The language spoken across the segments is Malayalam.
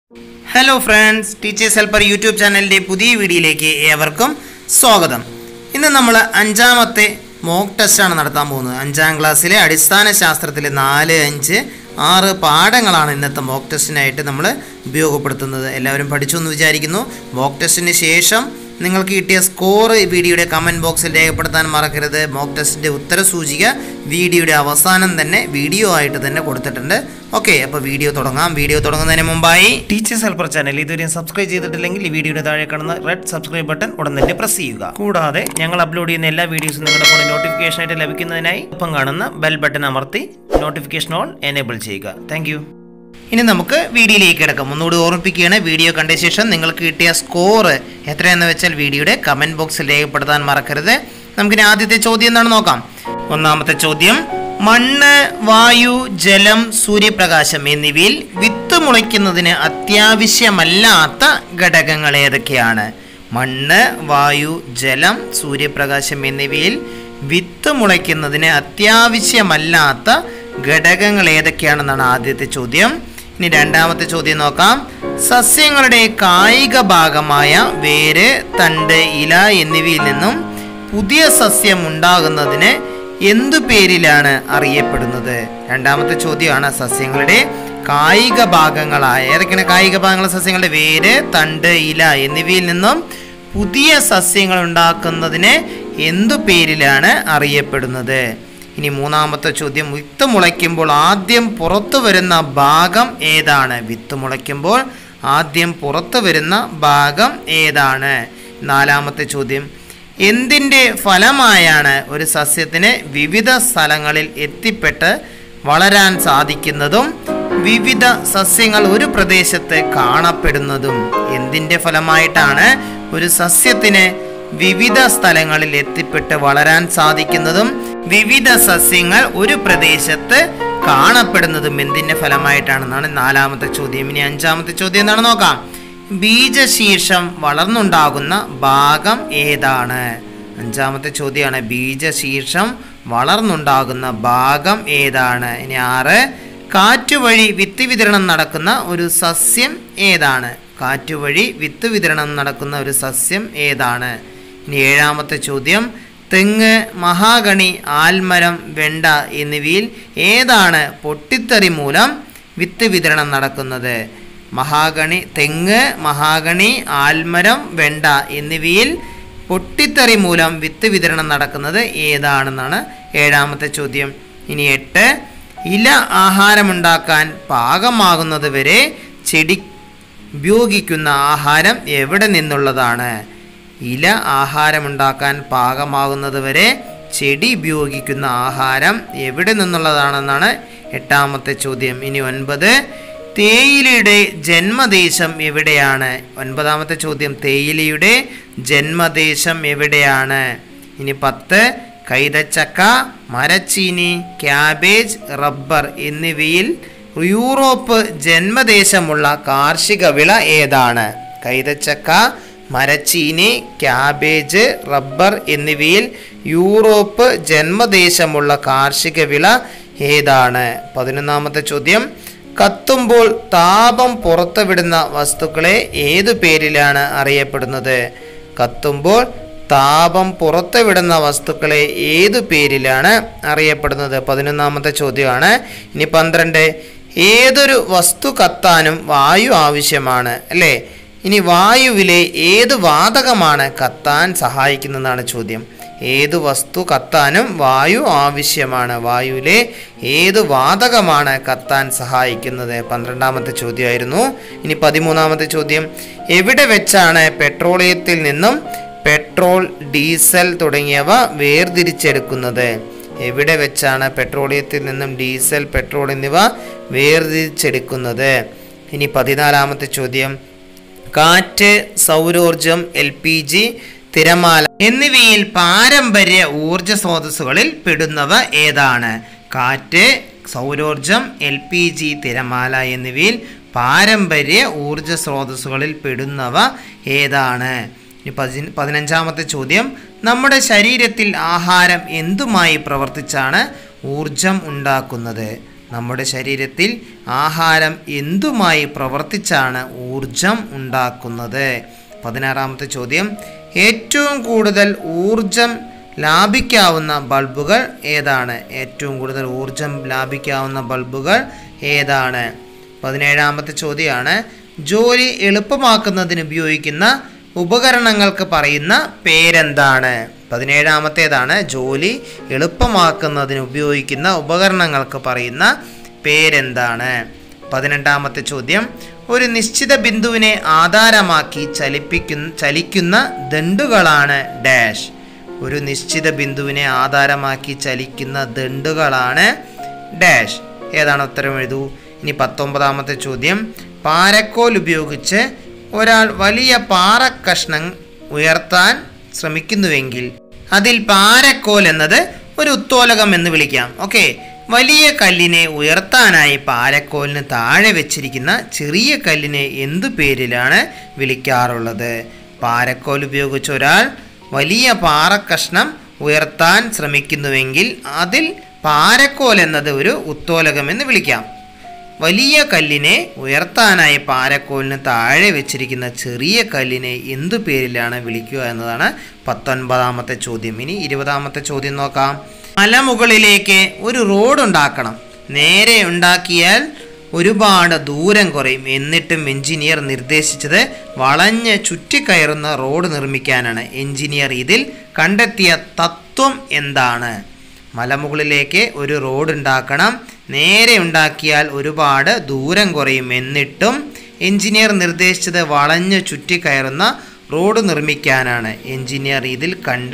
hello friends teachers helper YouTube ചാനലിൻ്റെ പുതിയ വീഡിയോയിലേക്ക് ഏവർക്കും സ്വാഗതം ഇന്ന് നമ്മൾ അഞ്ചാമത്തെ മോക്ക് ടെസ്റ്റാണ് നടത്താൻ പോകുന്നത് അഞ്ചാം ക്ലാസ്സിലെ അടിസ്ഥാന ശാസ്ത്രത്തിലെ നാല് അഞ്ച് ആറ് പാഠങ്ങളാണ് ഇന്നത്തെ മോക്ക് ടെസ്റ്റിനായിട്ട് നമ്മൾ ഉപയോഗപ്പെടുത്തുന്നത് എല്ലാവരും പഠിച്ചു എന്ന് വിചാരിക്കുന്നു മോക്ക് ടെസ്റ്റിന് ശേഷം നിങ്ങൾക്ക് കിട്ടിയ സ്കോർ ഈ വീഡിയോയുടെ കമൻറ്റ് ബോക്സിൽ രേഖപ്പെടുത്താൻ മറക്കരുത് മോക്ക് ടെസ്റ്റിൻ്റെ ഉത്തരസൂചിക വീഡിയോയുടെ അവസാനം തന്നെ വീഡിയോ ആയിട്ട് തന്നെ കൊടുത്തിട്ടുണ്ട് ഓക്കെ അപ്പോൾ വീഡിയോ തുടങ്ങാം വീഡിയോ തുടങ്ങുന്നതിന് മുമ്പായി ടീച്ചേഴ്സ് ഹെൽപ്പർ ചാനൽ ഇതുവരെയും സബ്സ്ക്രൈബ് ചെയ്തിട്ടില്ലെങ്കിൽ ഈ വീഡിയോയുടെ താഴെ കാണുന്ന റെഡ് സബ്സ്ക്രൈബ് ബട്ടൺ ഉടൻ തന്നെ പ്രസ് ചെയ്യുക കൂടാതെ ഞങ്ങൾ അപ്ലോഡ് ചെയ്യുന്ന എല്ലാ വീഡിയോസും നിങ്ങളുടെ ഫോണിൽ നോട്ടിഫിക്കേഷൻ ആയിട്ട് ലഭിക്കുന്നതിനായി ഒപ്പം കാണുന്ന ബെൽ ബട്ടൺ അമർത്തി നോട്ടിഫിക്കേഷൻ ഓൾ എനേബിൾ ചെയ്യുക താങ്ക് ഇനി നമുക്ക് വീഡിയോയിലേക്ക് കിടക്കാം ഒന്നുകൂടി ഓർമ്മിപ്പിക്കുകയാണ് വീഡിയോ കണ്ട ശേഷം നിങ്ങൾക്ക് കിട്ടിയ സ്കോർ എത്രയെന്ന് വെച്ചാൽ വീഡിയോയുടെ കമൻറ്റ് ബോക്സിൽ രേഖപ്പെടുത്താൻ മറക്കരുത് നമുക്കിനി ആദ്യത്തെ ചോദ്യം എന്താണ് നോക്കാം ഒന്നാമത്തെ ചോദ്യം മണ്ണ് വായു ജലം സൂര്യപ്രകാശം എന്നിവയിൽ വിത്ത് മുളയ്ക്കുന്നതിന് അത്യാവശ്യമല്ലാത്ത ഘടകങ്ങൾ ഏതൊക്കെയാണ് മണ്ണ് വായു ജലം സൂര്യപ്രകാശം എന്നിവയിൽ വിത്ത് മുളയ്ക്കുന്നതിന് അത്യാവശ്യമല്ലാത്ത ഘടകങ്ങൾ ഏതൊക്കെയാണെന്നാണ് ആദ്യത്തെ ചോദ്യം ഇനി രണ്ടാമത്തെ ചോദ്യം നോക്കാം സസ്യങ്ങളുടെ കായിക ഭാഗമായ വേര് തണ്ട് ഇല എന്നിവയിൽ നിന്നും പുതിയ സസ്യം ഉണ്ടാകുന്നതിന് എന്തു പേരിലാണ് അറിയപ്പെടുന്നത് രണ്ടാമത്തെ ചോദ്യമാണ് സസ്യങ്ങളുടെ കായിക ഭാഗങ്ങളായ ഏതൊക്കെയാണ് കായിക ഭാഗങ്ങൾ സസ്യങ്ങളുടെ വേര് തണ്ട് ഇല എന്നിവയിൽ നിന്നും പുതിയ സസ്യങ്ങൾ ഉണ്ടാക്കുന്നതിന് എന്തു പേരിലാണ് അറിയപ്പെടുന്നത് ഇനി മൂന്നാമത്തെ ചോദ്യം വിത്ത് മുളയ്ക്കുമ്പോൾ ആദ്യം പുറത്തു വരുന്ന ഭാഗം ഏതാണ് വിത്ത് മുളയ്ക്കുമ്പോൾ ആദ്യം പുറത്തു വരുന്ന ഭാഗം ഏതാണ് നാലാമത്തെ ചോദ്യം എന്തിൻ്റെ ഫലമായാണ് ഒരു സസ്യത്തിന് വിവിധ സ്ഥലങ്ങളിൽ എത്തിപ്പെട്ട് വളരാൻ സാധിക്കുന്നതും വിവിധ സസ്യങ്ങൾ ഒരു പ്രദേശത്ത് കാണപ്പെടുന്നതും എന്തിൻ്റെ ഫലമായിട്ടാണ് ഒരു സസ്യത്തിന് വിവിധ സ്ഥലങ്ങളിൽ എത്തിപ്പെട്ട് വളരാൻ സാധിക്കുന്നതും വിവിധ സസ്യങ്ങൾ ഒരു പ്രദേശത്ത് കാണപ്പെടുന്നതും എന്തിൻ്റെ ഫലമായിട്ടാണെന്നാണ് നാലാമത്തെ ചോദ്യം ഇനി അഞ്ചാമത്തെ ചോദ്യം എന്താണ് നോക്കാം ബീജശീർഷം വളർന്നുണ്ടാകുന്ന ഭാഗം ഏതാണ് അഞ്ചാമത്തെ ചോദ്യമാണ് ബീജശീർഷം വളർന്നുണ്ടാകുന്ന ഭാഗം ഏതാണ് ഇനി ആറ് കാറ്റുവഴി വിത്ത് വിതരണം നടക്കുന്ന ഒരു സസ്യം ഏതാണ് കാറ്റുവഴി വിത്ത് വിതരണം നടക്കുന്ന ഒരു സസ്യം ഏതാണ് ഇനി ഏഴാമത്തെ ചോദ്യം തെങ്ങ് മഹാഗണി ആൽമരം വെണ്ട എന്നിവയിൽ ഏതാണ് പൊട്ടിത്തെറി മൂലം വിത്ത് വിതരണം നടക്കുന്നത് മഹാഗണി തെങ്ങ് മഹാഗണി ആൽമരം വെണ്ട എന്നിവയിൽ പൊട്ടിത്തെറി മൂലം വിത്ത് വിതരണം നടക്കുന്നത് ഏതാണെന്നാണ് ഏഴാമത്തെ ചോദ്യം ഇനി എട്ട് ഇല ആഹാരമുണ്ടാക്കാൻ പാകമാകുന്നത് വരെ ചെടി ഉപയോഗിക്കുന്ന ആഹാരം എവിടെ നിന്നുള്ളതാണ് ഇല ആഹാരമുണ്ടാക്കാൻ പാകമാകുന്നത് വരെ ചെടി ഉപയോഗിക്കുന്ന ആഹാരം എവിടെ നിന്നുള്ളതാണെന്നാണ് എട്ടാമത്തെ ചോദ്യം ഇനി ഒൻപത് തേയിലയുടെ ജന്മദേശം എവിടെയാണ് ഒൻപതാമത്തെ ചോദ്യം തേയിലയുടെ ജന്മദേശം എവിടെയാണ് ഇനി പത്ത് കൈതച്ചക്ക മരച്ചീനി ക്യാബേജ് റബ്ബർ എന്നിവയിൽ യൂറോപ്പ് ജന്മദേശമുള്ള കാർഷിക വിള ഏതാണ് കൈതച്ചക്ക മരച്ചീനി ക്യാബേജ് റബ്ബർ എന്നിവയിൽ യൂറോപ്പ് ജന്മദേശമുള്ള കാർഷിക വിള ഏതാണ് പതിനൊന്നാമത്തെ ചോദ്യം കത്തുമ്പോൾ താപം പുറത്തുവിടുന്ന വസ്തുക്കളെ ഏതു പേരിലാണ് അറിയപ്പെടുന്നത് കത്തുമ്പോൾ താപം പുറത്തുവിടുന്ന വസ്തുക്കളെ ഏതു പേരിലാണ് അറിയപ്പെടുന്നത് പതിനൊന്നാമത്തെ ചോദ്യമാണ് ഇനി പന്ത്രണ്ട് ഏതൊരു വസ്തു കത്താനും വായു ആവശ്യമാണ് അല്ലേ ഇനി വായുവിലെ ഏത് വാതകമാണ് കത്താൻ സഹായിക്കുന്നതെന്നാണ് ചോദ്യം ഏത് വസ്തു കത്താനും വായു ആവശ്യമാണ് വായുവിലെ ഏത് വാതകമാണ് കത്താൻ സഹായിക്കുന്നത് പന്ത്രണ്ടാമത്തെ ചോദ്യമായിരുന്നു ഇനി പതിമൂന്നാമത്തെ ചോദ്യം എവിടെ വെച്ചാണ് പെട്രോളിയത്തിൽ നിന്നും പെട്രോൾ ഡീസൽ തുടങ്ങിയവ വേർതിരിച്ചെടുക്കുന്നത് എവിടെ വെച്ചാണ് പെട്രോളിയത്തിൽ നിന്നും ഡീസൽ പെട്രോൾ എന്നിവ വേർതിരിച്ചെടുക്കുന്നത് ഇനി പതിനാലാമത്തെ ചോദ്യം കാറ്റ് സൗരോർജം എൽ പി ജി തിരമാല എന്നിവയിൽ പാരമ്പര്യ ഊർജ സ്രോതസ്സുകളിൽ പെടുന്നവ ഏതാണ് കാറ്റ് സൗരോർജം എൽ പി ജി തിരമാല എന്നിവയിൽ പാരമ്പര്യ ഊർജ സ്രോതസ്സുകളിൽ പെടുന്നവ ഏതാണ് ഇനി പതി പതിനഞ്ചാമത്തെ ചോദ്യം നമ്മുടെ ശരീരത്തിൽ ആഹാരം എന്തുമായി പ്രവർത്തിച്ചാണ് ഊർജം ഉണ്ടാക്കുന്നത് നമ്മുടെ ശരീരത്തിൽ ആഹാരം എന്തുമായി പ്രവർത്തിച്ചാണ് ഊർജം ഉണ്ടാക്കുന്നത് പതിനാറാമത്തെ ചോദ്യം ഏറ്റവും കൂടുതൽ ഊർജം ലാഭിക്കാവുന്ന ബൾബുകൾ ഏതാണ് ഏറ്റവും കൂടുതൽ ഊർജം ലാഭിക്കാവുന്ന ബൾബുകൾ ഏതാണ് പതിനേഴാമത്തെ ചോദ്യമാണ് ജോലി എളുപ്പമാക്കുന്നതിന് ഉപയോഗിക്കുന്ന ഉപകരണങ്ങൾക്ക് പറയുന്ന പേരെന്താണ് പതിനേഴാമത്തേതാണ് ജോലി എളുപ്പമാക്കുന്നതിന് ഉപയോഗിക്കുന്ന ഉപകരണങ്ങൾക്ക് പറയുന്ന പേരെന്താണ് പതിനെട്ടാമത്തെ ചോദ്യം ഒരു നിശ്ചിത ബിന്ദുവിനെ ആധാരമാക്കി ചലിപ്പിക്കുന്ന ചലിക്കുന്ന ദണ്ടുകളാണ് ഡാഷ് ഒരു നിശ്ചിത ബിന്ദുവിനെ ആധാരമാക്കി ചലിക്കുന്ന ദണ്ടുകളാണ് ഡാഷ് ഏതാണ് ഉത്തരം എഴുതൂ ഇനി പത്തൊമ്പതാമത്തെ ചോദ്യം പാരക്കോൽ ഉപയോഗിച്ച് ഒരാൾ വലിയ പാറക്കഷ്ണം ഉയർത്താൻ ശ്രമിക്കുന്നുവെങ്കിൽ അതിൽ പാരക്കോൽ എന്നത് ഒരു ഉത്തോലകം എന്ന് വിളിക്കാം ഓക്കെ വലിയ കല്ലിനെ ഉയർത്താനായി പാരക്കോലിന് താഴെ വെച്ചിരിക്കുന്ന ചെറിയ കല്ലിനെ എന്തു പേരിലാണ് വിളിക്കാറുള്ളത് പാരക്കോൽ ഉപയോഗിച്ച് ഒരാൾ വലിയ പാറക്കഷ്ണം ഉയർത്താൻ ശ്രമിക്കുന്നുവെങ്കിൽ അതിൽ പാരക്കോൽ എന്നത് ഒരു ഉത്തോലകം എന്ന് വിളിക്കാം വലിയ കല്ലിനെ ഉയർത്താനായി പാരക്കോലിന് താഴെ വെച്ചിരിക്കുന്ന ചെറിയ കല്ലിനെ എന്തു പേരിലാണ് വിളിക്കുക എന്നതാണ് പത്തൊൻപതാമത്തെ ചോദ്യം ഇനി ഇരുപതാമത്തെ ചോദ്യം നോക്കാം മലമുകളിലേക്ക് ഒരു റോഡ് ഉണ്ടാക്കണം നേരെ ഉണ്ടാക്കിയാൽ ഒരുപാട് ദൂരം കുറയും എന്നിട്ടും എഞ്ചിനീയർ നിർദ്ദേശിച്ചത് വളഞ്ഞ് ചുറ്റിക്കയറുന്ന റോഡ് നിർമ്മിക്കാനാണ് എഞ്ചിനീയർ ഇതിൽ കണ്ടെത്തിയ തത്വം എന്താണ് മലമുകളിലേക്ക് ഒരു റോഡ് ഉണ്ടാക്കണം നേരെ ഉണ്ടാക്കിയാൽ ഒരുപാട് ദൂരം കുറയും എന്നിട്ടും എഞ്ചിനീയർ നിർദ്ദേശിച്ചത് വളഞ്ഞ് ചുറ്റിക്കയറുന്ന റോഡ് നിർമ്മിക്കാനാണ് എഞ്ചിനീയർ ഇതിൽ കണ്ട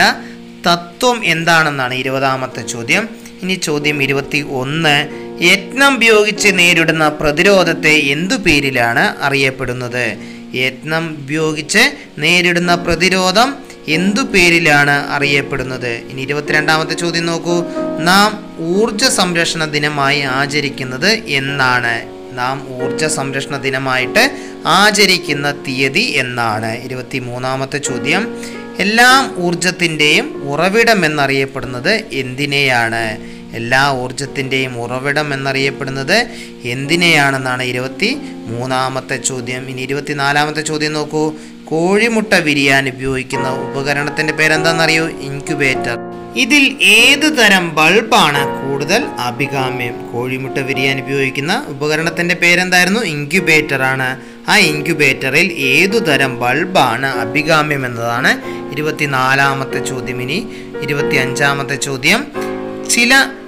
തത്വം എന്താണെന്നാണ് ഇരുപതാമത്തെ ചോദ്യം ഇനി ചോദ്യം ഇരുപത്തി ഒന്ന് യത്നം ഉപയോഗിച്ച് നേരിടുന്ന പ്രതിരോധത്തെ എന്തു പേരിലാണ് അറിയപ്പെടുന്നത് യത്നം ഉപയോഗിച്ച് നേരിടുന്ന പ്രതിരോധം എന്തു പേരിലാണ് അറിയപ്പെടുന്നത് ഇനി ഇരുപത്തിരണ്ടാമത്തെ ചോദ്യം നോക്കൂ നാം ഊർജ സംരക്ഷണ ദിനമായി ആചരിക്കുന്നത് എന്നാണ് നാം ഊർജ സംരക്ഷണ ദിനമായിട്ട് ആചരിക്കുന്ന തീയതി എന്നാണ് ഇരുപത്തി മൂന്നാമത്തെ ചോദ്യം എല്ലാം ഊർജത്തിൻ്റെയും ഉറവിടം എന്നറിയപ്പെടുന്നത് എന്തിനെയാണ് എല്ലാ ഊർജത്തിൻ്റെയും ഉറവിടം എന്നറിയപ്പെടുന്നത് എന്തിനെയാണെന്നാണ് ഇരുപത്തി മൂന്നാമത്തെ ചോദ്യം ഇനി ഇരുപത്തിനാലാമത്തെ ചോദ്യം നോക്കൂ കോഴിമുട്ട വിരിയാൻ ഉപയോഗിക്കുന്ന ഉപകരണത്തിൻ്റെ പേരെന്താണെന്നറിയോ ഇൻക്യുബേറ്റർ ഇതിൽ ഏത് തരം ബൾബാണ് കൂടുതൽ അഭികാമ്യം കോഴിമുട്ട വിരിയാൻ ഉപയോഗിക്കുന്ന ഉപകരണത്തിൻ്റെ പേരെന്തായിരുന്നു ഇൻക്യുബേറ്റർ ആണ് ആ ഇൻക്യുബേറ്ററിൽ ഏതു തരം ബൾബാണ് അഭികാമ്യം എന്നതാണ് ഇരുപത്തിനാലാമത്തെ ചോദ്യം ഇനി ഇരുപത്തി അഞ്ചാമത്തെ ചോദ്യം ചില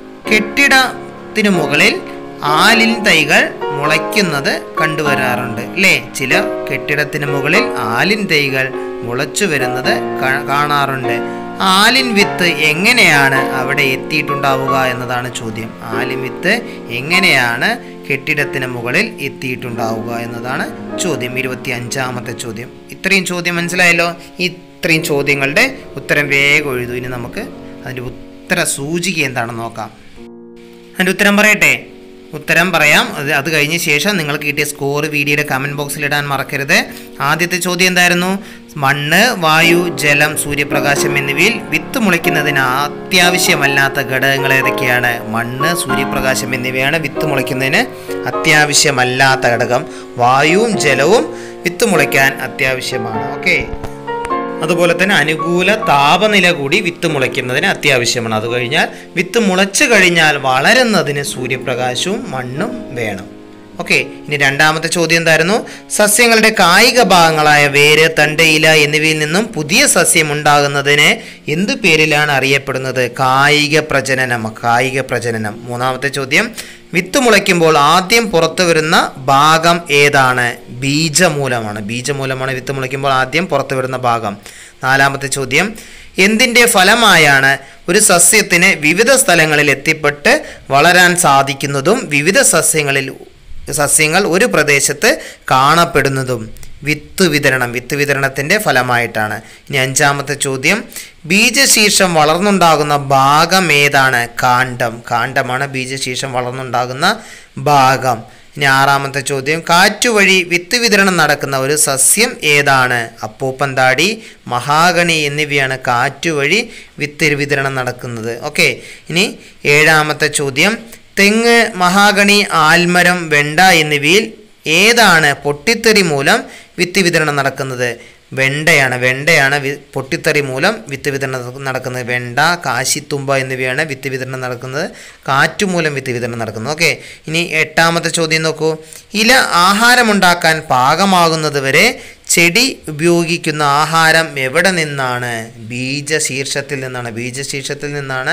കെട്ടിടത്തിനു മുകളിൽ ആലിൻ തൈകൾ മുളയ്ക്കുന്നത് കണ്ടുവരാറുണ്ട് അല്ലേ ചില കെട്ടിടത്തിന് മുകളിൽ ആലിൻ തൈകൾ മുളച്ചു വരുന്നത് കാ- കാണാറുണ്ട് ആലിൻ വിത്ത് എങ്ങനെയാണ് അവിടെ എത്തിയിട്ടുണ്ടാവുക എന്നതാണ് ചോദ്യം ആലിൻ വിത്ത് എങ്ങനെയാണ് കെട്ടിടത്തിന് മുകളിൽ എത്തിയിട്ടുണ്ടാവുക എന്നതാണ് ചോദ്യം ഇരുപത്തി അഞ്ചാമത്തെ ചോദ്യം ഇത്രയും ചോദ്യം മനസ്സിലായല്ലോ ഇത്രയും ചോദ്യങ്ങളുടെ ഉത്തരം വേഗം എഴുതൂ ഇനി നമുക്ക് അതിൻ്റെ ഉത്തര സൂചിക എന്താണെന്ന് നോക്കാം അതിൻ്റെ ഉത്തരം പറയട്ടെ ഉത്തരം പറയാം അത് അത് കഴിഞ്ഞ ശേഷം നിങ്ങൾക്ക് കിട്ടിയ സ്കോർ വീഡിയോയുടെ കമൻറ്റ് ബോക്സിൽ ഇടാൻ മറക്കരുത് ആദ്യത്തെ ചോദ്യം എന്തായിരുന്നു മണ്ണ് വായു ജലം സൂര്യപ്രകാശം എന്നിവയിൽ വിത്ത് മുളയ്ക്കുന്നതിന് അത്യാവശ്യമല്ലാത്ത ഘടകങ്ങൾ ഏതൊക്കെയാണ് മണ്ണ് സൂര്യപ്രകാശം എന്നിവയാണ് വിത്ത് മുളയ്ക്കുന്നതിന് അത്യാവശ്യമല്ലാത്ത ഘടകം വായുവും ജലവും വിത്ത് മുളയ്ക്കാൻ അത്യാവശ്യമാണ് ഓക്കെ അതുപോലെ തന്നെ അനുകൂല താപനില കൂടി വിത്ത് മുളയ്ക്കുന്നതിന് അത്യാവശ്യമാണ് അത് കഴിഞ്ഞാൽ വിത്ത് മുളച്ചു കഴിഞ്ഞാൽ വളരുന്നതിന് സൂര്യപ്രകാശവും മണ്ണും വേണം ഓക്കെ ഇനി രണ്ടാമത്തെ ചോദ്യം എന്തായിരുന്നു സസ്യങ്ങളുടെ കായിക ഭാഗങ്ങളായ വേര് തണ്ട് ഇല എന്നിവയിൽ നിന്നും പുതിയ സസ്യം ഉണ്ടാകുന്നതിന് എന്തു പേരിലാണ് അറിയപ്പെടുന്നത് കായിക പ്രജനനം കായിക പ്രജനനം മൂന്നാമത്തെ ചോദ്യം വിത്ത് മുളയ്ക്കുമ്പോൾ ആദ്യം പുറത്തു വരുന്ന ഭാഗം ഏതാണ് ബീജമൂലമാണ് ബീജമൂലമാണ് വിത്ത് മുളയ്ക്കുമ്പോൾ ആദ്യം പുറത്തു വരുന്ന ഭാഗം നാലാമത്തെ ചോദ്യം എന്തിൻ്റെ ഫലമായാണ് ഒരു സസ്യത്തിന് വിവിധ സ്ഥലങ്ങളിൽ എത്തിപ്പെട്ട് വളരാൻ സാധിക്കുന്നതും വിവിധ സസ്യങ്ങളിൽ സസ്യങ്ങൾ ഒരു പ്രദേശത്ത് കാണപ്പെടുന്നതും വിത്ത് വിതരണം വിത്ത് വിതരണത്തിൻ്റെ ഫലമായിട്ടാണ് ഇനി അഞ്ചാമത്തെ ചോദ്യം ബീജശീർഷം വളർന്നുണ്ടാകുന്ന ഭാഗം ഏതാണ് കാണ്ഡം കാണ്ഡമാണ് ബീജശീർഷം വളർന്നുണ്ടാകുന്ന ഭാഗം ഇനി ആറാമത്തെ ചോദ്യം കാറ്റുവഴി വിത്ത് വിതരണം നടക്കുന്ന ഒരു സസ്യം ഏതാണ് അപ്പൂപ്പന്താടി മഹാഗണി എന്നിവയാണ് കാറ്റുവഴി വിത്ത് വിതരണം നടക്കുന്നത് ഓക്കെ ഇനി ഏഴാമത്തെ ചോദ്യം തെങ്ങ് മഹാഗണി ആൽമരം വെണ്ട എന്നിവയിൽ ഏതാണ് പൊട്ടിത്തെറി മൂലം വിത്ത് വിതരണം നടക്കുന്നത് വെണ്ടയാണ് വെണ്ടയാണ് വി പൊട്ടിത്തെറി മൂലം വിത്ത് വിതരണം നടക്കുന്നത് വെണ്ട കാശിത്തുമ്പ എന്നിവയാണ് വിത്ത് വിതരണം നടക്കുന്നത് കാറ്റുമൂലം വിത്ത് വിതരണം നടക്കുന്നത് ഓക്കെ ഇനി എട്ടാമത്തെ ചോദ്യം നോക്കൂ ഇല ആഹാരമുണ്ടാക്കാൻ പാകമാകുന്നത് വരെ ചെടി ഉപയോഗിക്കുന്ന ആഹാരം എവിടെ നിന്നാണ് ബീജശീർഷത്തിൽ നിന്നാണ് ബീജശീർഷത്തിൽ നിന്നാണ്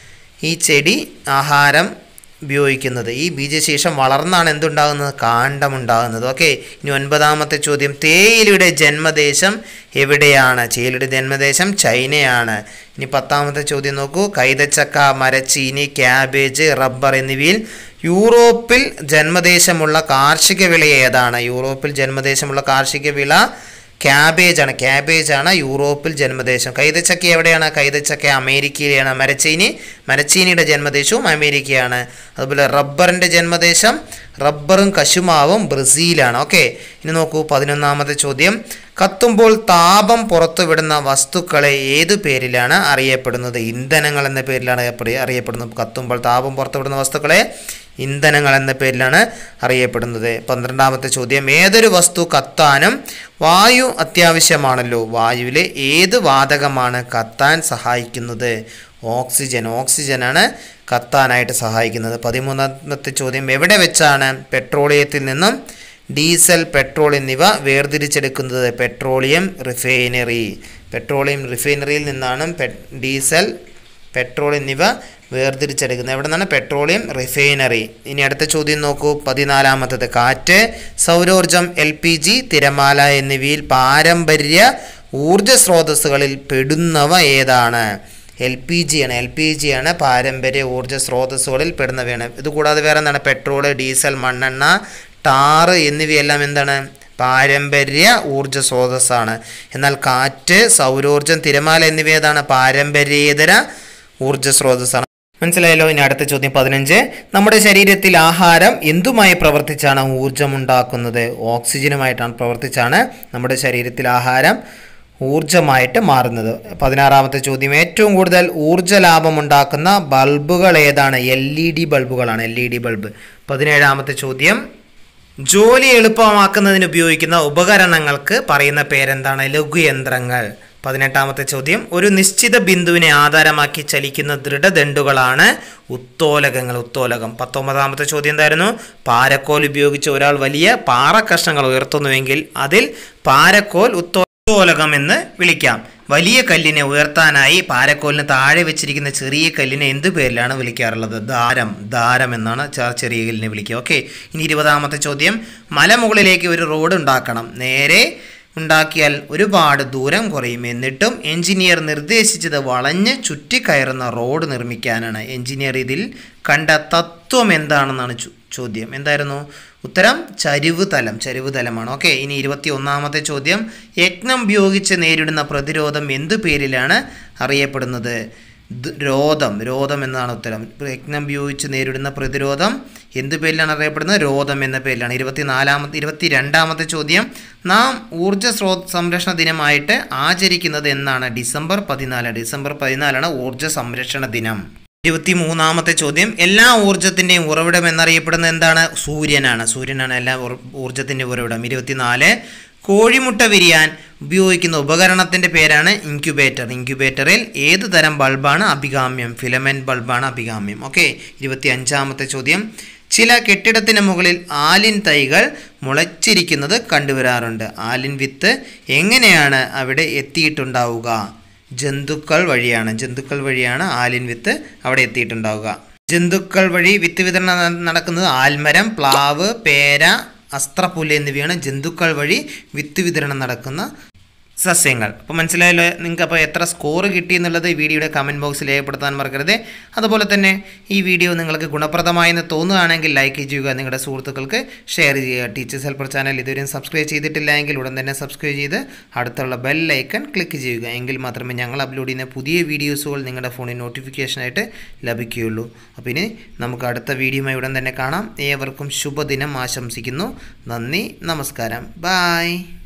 ഈ ചെടി ആഹാരം ഉപയോഗിക്കുന്നത് ഈ ബീജശേഷം വളർന്നാണ് എന്തുണ്ടാകുന്നത് കാണ്ഡമുണ്ടാകുന്നത് ഓക്കെ ഇനി ഒൻപതാമത്തെ ചോദ്യം തേയിലയുടെ ജന്മദേശം എവിടെയാണ് തേയിലയുടെ ജന്മദേശം ചൈനയാണ് ഇനി പത്താമത്തെ ചോദ്യം നോക്കൂ കൈതച്ചക്ക മരച്ചീനി ക്യാബേജ് റബ്ബർ എന്നിവയിൽ യൂറോപ്പിൽ ജന്മദേശമുള്ള കാർഷിക വിള ഏതാണ് യൂറോപ്പിൽ ജന്മദേശമുള്ള കാർഷിക വിള ക്യാബേജ് ആണ് ക്യാബേജ് ആണ് യൂറോപ്പിൽ ജന്മദേശം കൈതച്ചക്ക എവിടെയാണ് കൈതച്ചക്ക അമേരിക്കയിലാണ് മരച്ചീനി മരച്ചീനിയുടെ ജന്മദേശവും അമേരിക്കയാണ് അതുപോലെ റബ്ബറിൻ്റെ ജന്മദേശം റബ്ബറും കശുമാവും ബ്രസീലാണ് ഓക്കെ ഇനി നോക്കൂ പതിനൊന്നാമത്തെ ചോദ്യം കത്തുമ്പോൾ താപം പുറത്തുവിടുന്ന വസ്തുക്കളെ ഏതു പേരിലാണ് അറിയപ്പെടുന്നത് ഇന്ധനങ്ങൾ എന്ന പേരിലാണ് അറിയപ്പെടു- അറിയപ്പെടുന്നത് കത്തുമ്പോൾ താപം പുറത്തുവിടുന്ന വസ്തുക്കളെ ഇന്ധനങ്ങൾ എന്ന പേരിലാണ് അറിയപ്പെടുന്നത് പന്ത്രണ്ടാമത്തെ ചോദ്യം ഏതൊരു വസ്തു കത്താനും വായു അത്യാവശ്യമാണല്ലോ വായുവിലെ ഏത് വാതകമാണ് കത്താൻ സഹായിക്കുന്നത് ഓക്സിജൻ ഓക്സിജനാണ് കത്താനായിട്ട് സഹായിക്കുന്നത് പതിമൂന്നാമത്തെ ചോദ്യം എവിടെ വെച്ചാണ് പെട്രോളിയത്തിൽ നിന്നും ഡീസൽ പെട്രോൾ എന്നിവ വേർതിരിച്ചെടുക്കുന്നത് പെട്രോളിയം റിഫൈനറി പെട്രോളിയം റിഫൈനറിയിൽ നിന്നാണ് പെ- ഡീസൽ പെട്രോൾ എന്നിവ വേർതിരിച്ചെടുക്കുന്നത് എവിടെ നിന്നാണ് പെട്രോളിയം റിഫൈനറി ഇനി അടുത്ത ചോദ്യം നോക്കൂ പതിനാലാമത്തത് കാറ്റ് സൗരോർജം എൽ പി ജി തിരമാല എന്നിവയിൽ പാരമ്പര്യ ഊർജ സ്രോതസ്സുകളിൽ പെടുന്നവ ഏതാണ് എൽ പി ജി ആണ് എൽ പി ജി ആണ് പാരമ്പര്യ ഊർജ സ്രോതസ്സുകളിൽ പെടുന്നവയാണ് ഇതുകൂടാതെ വേറെ എന്താണ് പെട്രോൾ ഡീസൽ മണ്ണെണ്ണ ടാറ് എന്നിവയെല്ലാം എന്താണ് പാരമ്പര്യ ഊർജ സ്രോതസ്സാണ് എന്നാൽ കാറ്റ് സൗരോർജം തിരമാല എന്നിവ ഏതാണ് പാരമ്പര്യേതര ഊർജ സ്രോതസ്സാണ് മനസ്സിലായല്ലോ ഇനി അടുത്ത ചോദ്യം പതിനഞ്ച് നമ്മുടെ ശരീരത്തിൽ ആഹാരം എന്തുമായി പ്രവർത്തിച്ചാണ് ഊർജം ഉണ്ടാക്കുന്നത് ഓക്സിജനുമായിട്ടാണ് പ്രവർത്തിച്ചാണ് നമ്മുടെ ശരീരത്തിൽ ആഹാരം ഊർജമായിട്ട് മാറുന്നത് പതിനാറാമത്തെ ചോദ്യം ഏറ്റവും കൂടുതൽ ഊർജ്ജ ലാഭം ഉണ്ടാക്കുന്ന ബൾബുകൾ ഏതാണ് എൽ ഇ ഡി ബൾബുകളാണ് എൽ ഇ ഡി ബൾബ് പതിനേഴാമത്തെ ചോദ്യം ജോലി എളുപ്പമാക്കുന്നതിന് ഉപയോഗിക്കുന്ന ഉപകരണങ്ങൾക്ക് പറയുന്ന പേരെന്താണ് ലഘുയന്ത്രങ്ങൾ പതിനെട്ടാമത്തെ ചോദ്യം ഒരു നിശ്ചിത ബിന്ദുവിനെ ആധാരമാക്കി ചലിക്കുന്ന ദൃഢദണ്ഡുകളാണ് ഉത്തോലകങ്ങൾ ഉത്തോലകം പത്തൊമ്പതാമത്തെ ചോദ്യം എന്തായിരുന്നു പാരക്കോൽ ഉപയോഗിച്ച് ഒരാൾ വലിയ പാറക്കഷ്ണങ്ങൾ ഉയർത്തുന്നുവെങ്കിൽ അതിൽ പാരക്കോൽ ഉത്തോ ഉത്തോലകം എന്ന് വിളിക്കാം വലിയ കല്ലിനെ ഉയർത്താനായി പാരക്കോലിന് താഴെ വെച്ചിരിക്കുന്ന ചെറിയ കല്ലിനെ എന്ത് പേരിലാണ് വിളിക്കാറുള്ളത് ദാരം ദാരം എന്നാണ് ചെ- ചെറിയ കല്ലിനെ വിളിക്കുക ഓക്കെ ഇനി ഇരുപതാമത്തെ ചോദ്യം മലമുകളിലേക്ക് ഒരു റോഡ് ഉണ്ടാക്കണം നേരെ ഉണ്ടാക്കിയാൽ ഒരുപാട് ദൂരം കുറയും എന്നിട്ടും എഞ്ചിനീയർ നിർദ്ദേശിച്ചത് വളഞ്ഞ് ചുറ്റിക്കയറുന്ന റോഡ് നിർമ്മിക്കാനാണ് എഞ്ചിനീയർ ഇതിൽ കണ്ട തത്വം എന്താണെന്നാണ് ചോ- ചോദ്യം എന്തായിരുന്നു ഉത്തരം ചരിവ് തലം ചരിവ് തലമാണ് ഓക്കെ ഇനി ഇരുപത്തി ഒന്നാമത്തെ ചോദ്യം യജ്ഞം ഉപയോഗിച്ച് നേരിടുന്ന പ്രതിരോധം എന്തു പേരിലാണ് അറിയപ്പെടുന്നത് ദ്- രോധം രോധം എന്നാണ് ഉത്തരം യജ്ഞം ഉപയോഗിച്ച് നേരിടുന്ന പ്രതിരോധം എന്ത് പേരിലാണ് അറിയപ്പെടുന്നത് രോധം എന്ന പേരിലാണ് ഇരുപത്തിനാലാമത്തെ ഇരുപത്തി രണ്ടാമത്തെ ചോദ്യം നാം ഊർജ്ജ സ്രോ സംരക്ഷണ ദിനമായിട്ട് ആചരിക്കുന്നത് എന്നാണ് ഡിസംബർ പതിനാല് ഡിസംബർ പതിനാലാണ് ഊർജ്ജ സംരക്ഷണ ദിനം ഇരുപത്തി മൂന്നാമത്തെ ചോദ്യം എല്ലാ ഊർജത്തിൻ്റെയും ഉറവിടം എന്നറിയപ്പെടുന്നത് എന്താണ് സൂര്യനാണ് സൂര്യനാണ് എല്ലാ ഊർ- ഊർജത്തിൻ്റെ ഉറവിടം ഇരുപത്തിനാല് കോഴിമുട്ട വിരിയാൻ ഉപയോഗിക്കുന്ന ഉപകരണത്തിൻ്റെ പേരാണ് ഇൻക്യുബേറ്റർ ഇൻക്യുബേറ്ററിൽ ഏത് തരം ബൾബാണ് അഭികാമ്യം ഫിലമെൻറ്റ് ബൾബാണ് അഭികാമ്യം ഓക്കെ ഇരുപത്തി അഞ്ചാമത്തെ ചോദ്യം ചില കെട്ടിടത്തിന് മുകളിൽ ആലിൻ തൈകൾ മുളച്ചിരിക്കുന്നത് കണ്ടുവരാറുണ്ട് ആലിൻ വിത്ത് എങ്ങനെയാണ് അവിടെ എത്തിയിട്ടുണ്ടാവുക ജന്തുക്കൾ വഴിയാണ് ജന്തുക്കൾ വഴിയാണ് ആലിൻ വിത്ത് അവിടെ എത്തിയിട്ടുണ്ടാവുക ജന്തുക്കൾ വഴി വിത്ത് വിതരണം ന- നടക്കുന്നത് ആൽമരം പ്ലാവ് പേര അസ്ത്രപ്പുല്ല് എന്നിവയാണ് ജന്തുക്കൾ വഴി വിത്ത് വിതരണം നടക്കുന്ന സസ്യങ്ങൾ അപ്പോൾ മനസ്സിലായല്ലോ നിങ്ങൾക്ക് അപ്പോൾ എത്ര സ്കോർ കിട്ടി എന്നുള്ളത് ഈ വീഡിയോയുടെ കമൻറ്റ് ബോക്സിൽ രേഖപ്പെടുത്താൻ മറക്കരുത് അതുപോലെ തന്നെ ഈ വീഡിയോ നിങ്ങൾക്ക് ഗുണപ്രദമായെന്ന് തോന്നുകയാണെങ്കിൽ ലൈക്ക് ചെയ്യുക നിങ്ങളുടെ സുഹൃത്തുക്കൾക്ക് ഷെയർ ചെയ്യുക ടീച്ചേഴ്സ് ഹെൽപ്പർ ചാനൽ ഇതുവരെയും സബ്സ്ക്രൈബ് ചെയ്തിട്ടില്ല എങ്കിൽ ഉടൻ തന്നെ സബ്സ്ക്രൈബ് ചെയ്ത് അടുത്തുള്ള ബെൽ ഐക്കൺ ക്ലിക്ക് ചെയ്യുക എങ്കിൽ മാത്രമേ ഞങ്ങൾ അപ്ലോഡ് ചെയ്യുന്ന പുതിയ വീഡിയോസുകൾ നിങ്ങളുടെ ഫോണിൽ നോട്ടിഫിക്കേഷനായിട്ട് ലഭിക്കുകയുള്ളൂ അപ്പോൾ ഇനി നമുക്ക് അടുത്ത വീഡിയോയുമായി ഉടൻ തന്നെ കാണാം ഏവർക്കും ശുഭദിനം ആശംസിക്കുന്നു നന്ദി നമസ്കാരം ബായ്